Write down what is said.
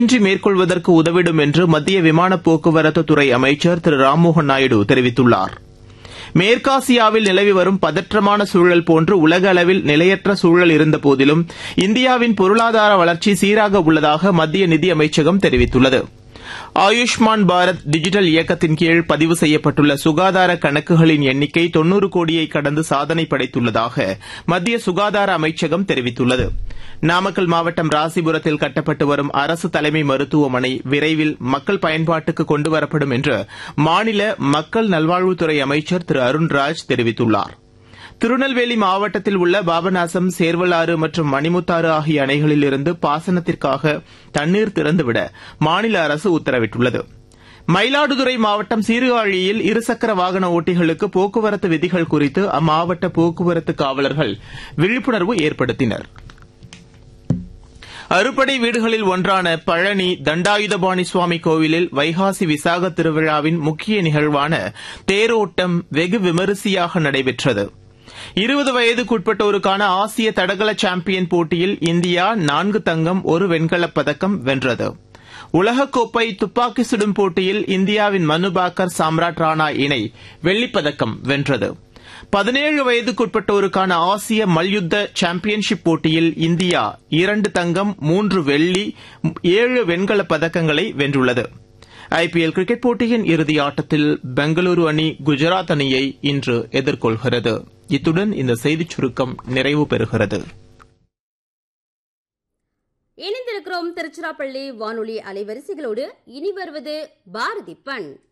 இன்றி மேற்கொள்வதற்கு உதவிடும் என்று மத்திய விமான போக்குவரத்து துறை அமைச்சர் திரு ராம்மோகன் நாயுடு தெரிவித்துள்ளார் மேற்காசியாவில் நிலவி வரும் பதற்றமான சூழல் போன்று உலக அளவில் நிலையற்ற சூழல் இருந்தபோதிலும் இந்தியாவின் பொருளாதார வளர்ச்சி சீராக உள்ளதாக மத்திய நிதியமைச்சகம் தெரிவித்துள்ளது ஆயுஷ்மான் பாரத் டிஜிட்டல் இயக்கத்தின் கீழ் பதிவு செய்யப்பட்டுள்ள சுகாதார கணக்குகளின் எண்ணிக்கை தொன்னூறு கோடியை கடந்து சாதனை படைத்துள்ளதாக மத்திய சுகாதார அமைச்சகம் தெரிவித்துள்ளது நாமக்கல் மாவட்டம் ராசிபுரத்தில் கட்டப்பட்டு வரும் அரசு தலைமை மருத்துவமனை விரைவில் மக்கள் பயன்பாட்டுக்கு கொண்டுவரப்படும் என்று மாநில மக்கள் நல்வாழ்வுத்துறை அமைச்சர் திரு அருண்ராஜ் தெரிவித்துள்ளார் திருநெல்வேலி மாவட்டத்தில் உள்ள பாபநாசம் சேர்வலாறு மற்றும் மணிமுத்தாறு ஆகிய அணைகளிலிருந்து பாசனத்திற்காக தண்ணீர் திறந்துவிட மாநில அரசு உத்தரவிட்டுள்ளது மயிலாடுதுறை மாவட்டம் சீர்காழியில் இருசக்கர வாகன ஓட்டிகளுக்கு போக்குவரத்து விதிகள் குறித்து அம்மாவட்ட போக்குவரத்து காவலர்கள் விழிப்புணர்வு ஏற்படுத்தினர் அறுபடை வீடுகளில் ஒன்றான பழனி தண்டாயுதபாணி சுவாமி கோவிலில் வைகாசி விசாக திருவிழாவின் முக்கிய நிகழ்வான தேரோட்டம் வெகு விமரிசையாக நடைபெற்றது இருபது வயதுக்குட்பட்டோருக்கான ஆசிய தடகள சாம்பியன் போட்டியில் இந்தியா நான்கு தங்கம் ஒரு வெண்கலப் பதக்கம் வென்றது உலகக்கோப்பை துப்பாக்கி சுடும் போட்டியில் இந்தியாவின் மனு பாக்கர் சாம்ராட் ராணா இணை வெள்ளிப்பதக்கம் வென்றது பதினேழு வயதுக்குட்பட்டோருக்கான ஆசிய மல்யுத்த சாம்பியன்ஷிப் போட்டியில் இந்தியா இரண்டு தங்கம் மூன்று வெள்ளி ஏழு வெண்கலப் பதக்கங்களை வென்றுள்ளது ஐபிஎல் கிரிக்கெட் போட்டியின் இறுதி ஆட்டத்தில் பெங்களூரு அணி குஜராத் அணியை இன்று எதிர்கொள்கிறது இத்துடன் இந்த செய்திச் சுருக்கம் நிறைவு பெறுகிறது இணைந்திருக்கிறோம் திருச்சிராப்பள்ளி வானொலி அலைவரிசைகளோடு இனி வருவது பாரதி பண்